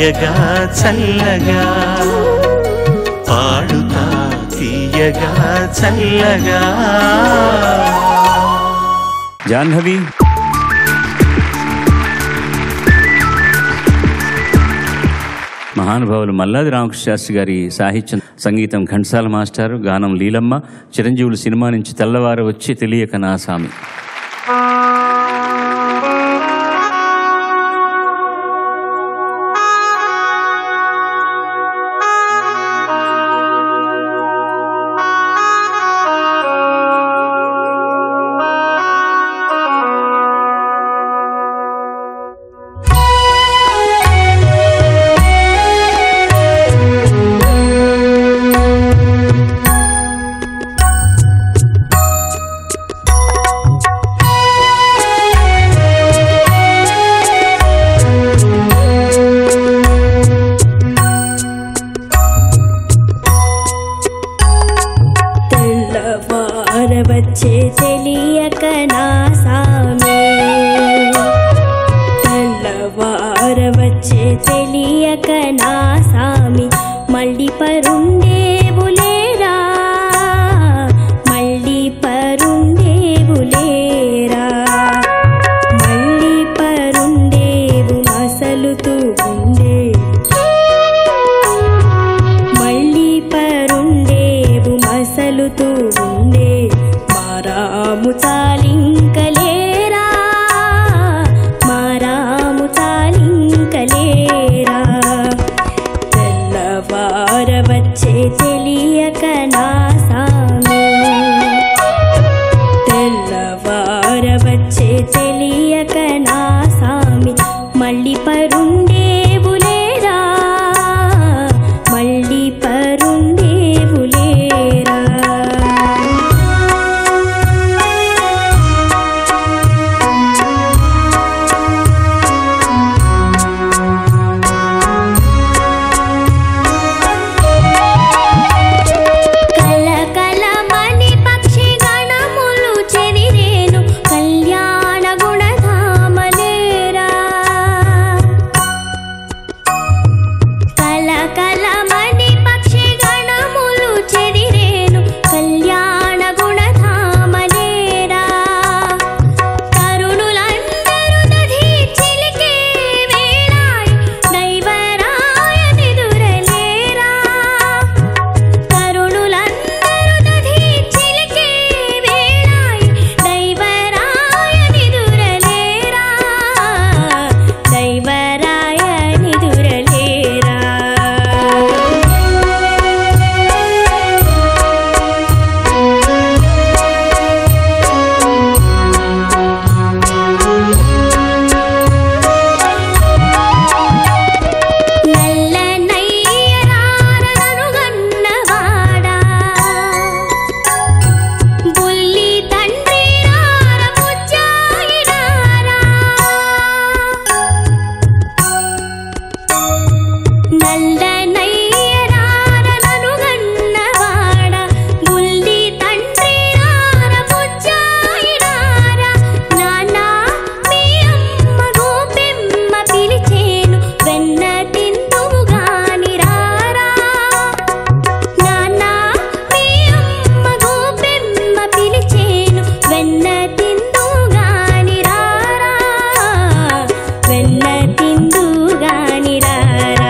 తీయగా చల్లగా పాడుతా తీయగా చల్లగా జాహ్నవి మహానుభావులు మల్లాది రామకృష్ణ శాస్త్రి గారి సాహిత్యం సంగీతం ఘంటసాల మాస్టారు గానం లీలమ్మ చిరంజీవులు సినిమా నుంచి తెల్లవారు వచ్చి తెలియక నా సామి తెల్లవార వచ్చే తెలియక నా సామి తెల్లవార వచ్చే తెలియక నా సామి మళ్ళీ పరుండేవులేరా మళ్ళీ పరుండేవులేరా మళ్ళీ పరుండేవు మసలుతూ ఉండే మళ్ళీ పరుండేవు మసలుతూ ఉండే మారాము చాలింకలేరా మారాము చాలింకలేరా తెల్లవార వచ్చే తెలియక నా సామి తెల్లవార వచ్చే తెలియక నా సామి మళ్ళీ పరుండేవులేరా మళ్ళీ పరుండేవులేరా కలకలమని పక్షి గణములు చెదిరేను కళ్యాణ గుణధామలేరా కలకలమని పక్షి గణములు చెదిరేను కళ్యాణ గుణధామలేరా తరుణులందరూ నది చిలికే వేళాయ్ దైవరాయ నిదురలేరా తరుణులందరూ నది చిలికే వేళాయ్ దైవరాయ నిదురలేరా దైవరాయ నిదురలేరా నల్లనయ్యరారననుగన్నవాడా బుల్లి తండ్రి రార బుజ్జాయినారా నల్లనయ్యరారననుగన్నవాడా బుల్లి తండ్రి రార బుజ్జాయినారా నానా మీ అమ్మ గోపెమ్మ పిలిచేను వెన్న తిందువు గాని రారా నానా మీ అమ్మ గోపెమ్మ పిలిచేను వెన్న తిందువు గాని రారా వెన్న తిందువు గాని రారా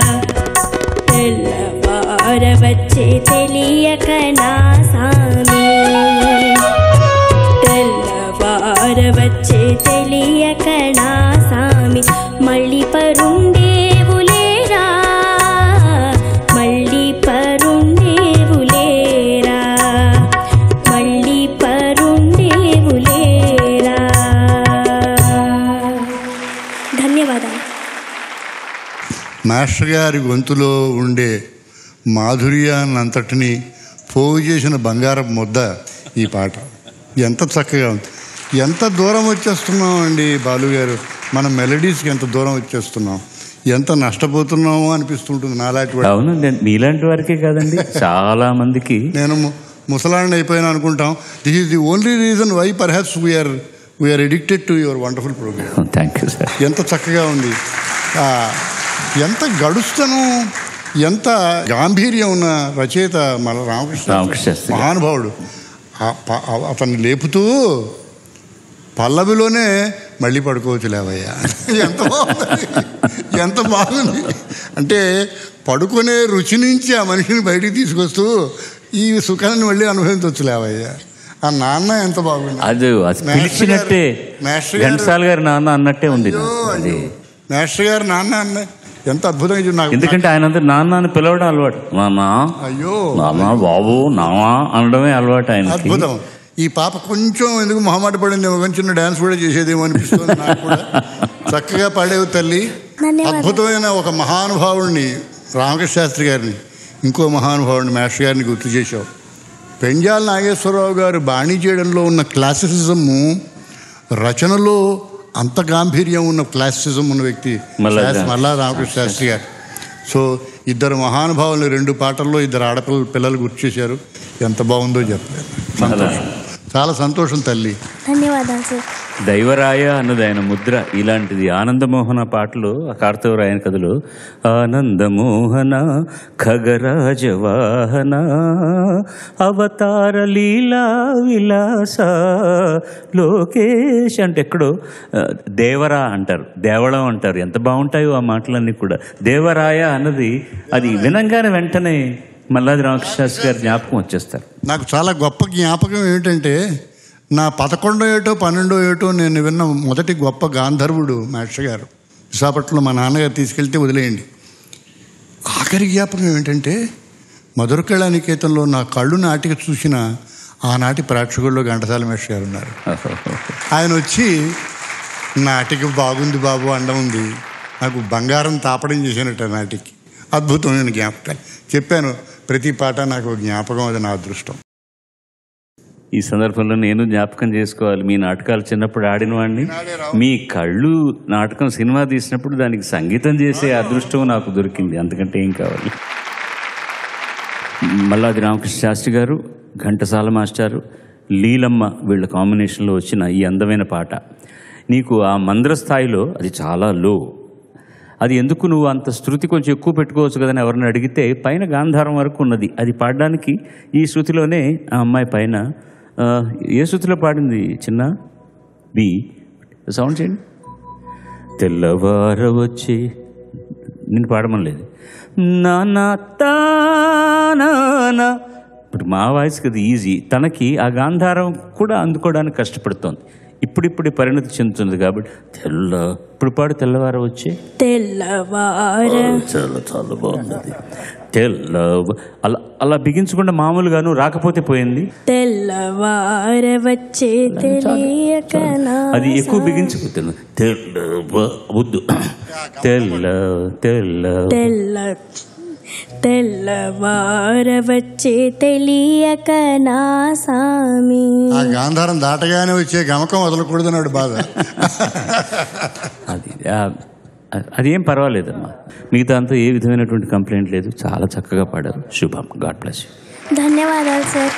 తెల్లవార వచ్చే తెలియక నా సామి తెల్లవార వచ్చే తెలియక నా సామి మళ్ళీ పరుండేవులేరా మళ్ళీ పరుండేవులేరా మళ్ళీ పరుండేవులేరా ధన్యవాదాలు మాస్టర్ గారి గొంతులో ఉండే మాధుర్యాన్నంతటినీ పోగు చేసిన బంగారపు ముద్ద ఈ పాట ఎంత చక్కగా ఉంది ఎంత దూరం వచ్చేస్తున్నాం అండి బాలుగారు మన మెలడీస్కి ఎంత దూరం వచ్చేస్తున్నాం ఎంత నష్టపోతున్నామో అనిపిస్తుంటుంది నాలాంటి వాడు. అవును నేను మీలాంటి వారికే కాదండి చాలా మందికి నేను ము- ముసలాండి అయిపోయాను అనుకుంటాం this is the only reason why perhaps we're we're addicted to your wonderful programme thank you sir ఎంత చక్కగా ఉంది ఆ, ఎంత గడుస్తనం ఎంత గాంభీర్యం ఉన్న రచయిత మన రామకృష్ణ రామకృష్ణ శాస్త్రి గారు. మహానుభావుడు ఆ ప- ఆ- అతన్ని లేపుతూ పల్లవిలోనే మళ్ళీ పడుకోవచ్చు లేవయ్యా ఎంత బాగుంది ఎంత బాగుంది అంటే పడుకునే రుచి నుంచి ఆ మనిషిని బయటికి తీసుకొస్తూ ఈ సుఖాన్ని మళ్ళీ అనుభవించవచ్చు లేవయ్యా ఆ నాన్న ఎంత బాగుంది అది అది మాస్టర్ పిలిచినట్టే గారు- మాస్టర్ గారు- ఘంటసాల గారి నాన్న అన్నట్టే ఉంది అయ్యో, అది అయ్యో. మాస్టర్ గారు నాన్న అన్న ఎంత అద్భుతంగా చూ- నాకు ఎందుకంటే ఆయన అందరు నాన్న అని పిలవడం అలవాటు నాన్న అయ్యో నాన్న బాబు నామా అనడమే అలవాటు ఆయనకి అద్భుతం ఈ పాప కొంచెం ఎందుకు మొహమాట పడింది కొంచెం డ్యాన్స్ కూడా చేసేదేమో అనిపిస్తుంది నాకు కూడా చక్కగా పాడేవు తల్లి ధన్యవాదాలు. అద్భుతమైన ఒక మహానుభావుడిని రామకృష్ణ శాస్త్రి గారిని ఇంకో మహానుభావుడిని మాస్టర్ గారిని గుర్తు చేశావు పెంజాల నాగేశ్వరరావు గారు బాణీ చేయడంలో ఉన్న క్లాసిసిజము రచనలో అంత గాంభీర్యం ఉన్న క్లాసిసిజం ఉన్న వ్యక్తి మల్లా శాస్త్రి- మల్లా రామకృష్ణ శాస్త్రి గారు సో ఇద్దరు మహానుభావులు రెండు పాటల్లో ఇద్దరు ఆడపిల్లలు పిల్లలు గుర్తు చేశారు ఎంత బాగుందో చెప్పలేదు సంతోషం చాలా సంతోషం తల్లి ధన్యవాదాలు సార్ దైవరాయ అన్నది ఆయన ముద్ర ఇలాంటిది ఆనందమోహన పాటలు ఆ కార్తవరాయన కథలు ఆనందమోహన ఖగరాజవాహన అవతార లీలా విలాస లోకేష్ అంటే ఎక్కడో ఆ, దేవరా అంటారు దేవళం అంటారు ఎంత బాగుంటాయో ఆ మాటలన్నీ కూడా దేవరాయ అన్నది అది వినంగానే వెంటనే మల్లాది రామకృష్ణ శాస్త్రి గారి జ్ఞాపకం వచ్చేస్తారు నాకు చాలా గొప్ప జ్ఞాపకం ఏమిటంటే నా పదకొండో ఏటో పన్నెండో ఏటో నేను విన్న మొదటి గొప్ప గాంధర్వుడు మాస్టర్ గారు విశాఖపట్నంలో మా నాన్నగారు తీసుకెళ్తే వదిలేయండి ఆఖరి జ్ఞాపకం ఏమిటంటే మధుర కళానికేతంలో నా కళ్ళు నాటిక చూసిన ఆనాటి ప్రేక్షకుల్లో ఘంటసాల మేస్టర్ గారు ఉన్నారు ఆయన వచ్చి నాటిక బాగుంది బాబు అండం ఉంది నాకు బంగారం తాపడం చేసినట్టు ఆ నాటికి అద్భుతమైన జ్ఞాపకాలు చెప్పాను ప్రతి పాట నాకు జ్ఞాపకం అది నా అదృష్టం ఈ సందర్భంలో నేను జ్ఞాపకం చేసుకోవాలి మీ నాటకాలు చిన్నప్పుడు ఆడిన వాడిని మీ కళ్ళు నాటకం సినిమా తీసినప్పుడు దానికి సంగీతం చేసే అదృష్టం నాకు దొరికింది అంతకంటే ఏం కావాలి మల్లాది రామకృష్ణ శాస్త్రి గారు ఘంటసాల మాస్టారు లీలమ్మ వీళ్ళ కాంబినేషన్లో వచ్చిన ఈ అందమైన పాట నీకు ఆ మంద్ర స్థాయిలో అది చాలా లో అది ఎందుకు నువ్వు అంత శృతి కొంచెం ఎక్కువ పెట్టుకోవచ్చు కదని ఎవరిని అడిగితే పైన గాంధారం వరకు ఉన్నది అది పాడడానికి ఈ శృతిలోనే ఆ అమ్మాయి పైన ఆ, ఏ శృతిలో పాడింది చిన్న బి సౌండ్ చేయండి తెల్లవార వచ్చి నేను పాడమని లేదు నానా తానా ఇప్పుడు మా వాయిస్కి అది ఈజీ తనకి ఆ గాంధారం కూడా అందుకోవడానికి కష్టపడుతోంది ఇప్పుడిప్పుడు పరిణతి చెందుతుంది కాబట్టి తెల్ల ఇప్పుడు పాడు తెల్లవార వచ్చి తెల్లవార చాలా చాలా బాగుంది తెల్ల అలా అలా బిగించకుండా మామూలుగాను రాకపోతే పోయింది తెల్లవార వచ్చే తెలియక నా అది ఎక్కువ బిగించకపోతే తెల్ల వద్దు తెల్ల తెల్ల తెల్ల తెల్లవార వచ్చే తెలియక నా సామి ఆ గాంధారం దాటగానే వచ్చే గమకం వదలకూడదన్నాడు బాధ అది ఆ- అదేం పర్వాలేదమ్మా మిగతా అంతా ఏ విధమైనటువంటి కంప్లైంట్ లేదు చాలా చక్కగా పాడారు శుభం గాడ్ బ్లెస్ యూ ధన్యవాదాలు సార్